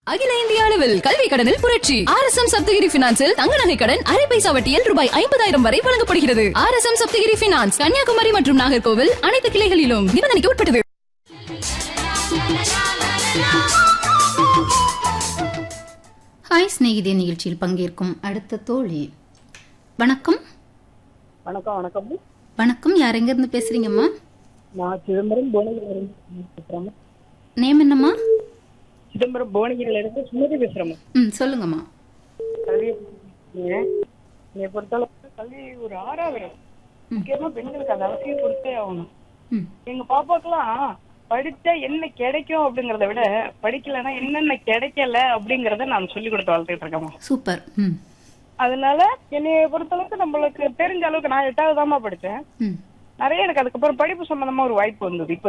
அகில இந்திய அளவில் கல்வி கடனில் புரட்சி ஆர் எஸ் எம் சப்தகிரி பினான்சில் தங்க நகை கடன் அரை பைசா வட்டியில் ரூபாய் ஐம்பதாயிரம் வரை வழங்கப்படுகிறது R S M Saptagiri finance Kanyakumari மற்றும் நாகர்கோவில் அனைத்து கிளைகளிலும் நிபந்தனைக்கு உட்பட்டது ஹாய் சிநேகிதே நிகழ்ச்சியில் பங்கேற்கும் அடுத்த தோழி வணக்கம் வணக்கம் வணக்கம் வணக்கம் யார் எங்கேருந்து பேசுறீங்கம்மா நான் சிதம்பரம் புவனகிரில இருந்து பேசுறேன் நேம் என்னம்மா சிதம்பரம் புவனகிரில இருந்து சுமதி பேசுறேன் ம் சொல்லுங்கம்மா கல்வி என்னை பொறுத்தளவு கல்வி ஒரு ஆறாவது முக்கியமா பெண்களுக்கு அந்த அவசியம் கொடுத்தே ஆகணும் ம் எங்க பாப்பாக்கெல்லாம் படிச்சா என்ன கிடைக்கும் அப்படிங்கறத விட படிக்கலைன்னா என்னென்ன கிடைக்கல அப்படிங்கறத நான் சொல்லி கொடுத்து வளர்த்துட்டு இருக்கேன் சூப்பர் ம் அதனால என்னைய பொறுத்தளவுக்கு நம்மளுக்கு தெரிஞ்ச அளவுக்கு நான் எட்டாவது தாம்மா படிச்சேன் ம் நிறைய எனக்கு அதுக்கப்புறம் படிப்பு சம்பந்தமா ஒரு வாய்ப்பு வந்தது இப்ப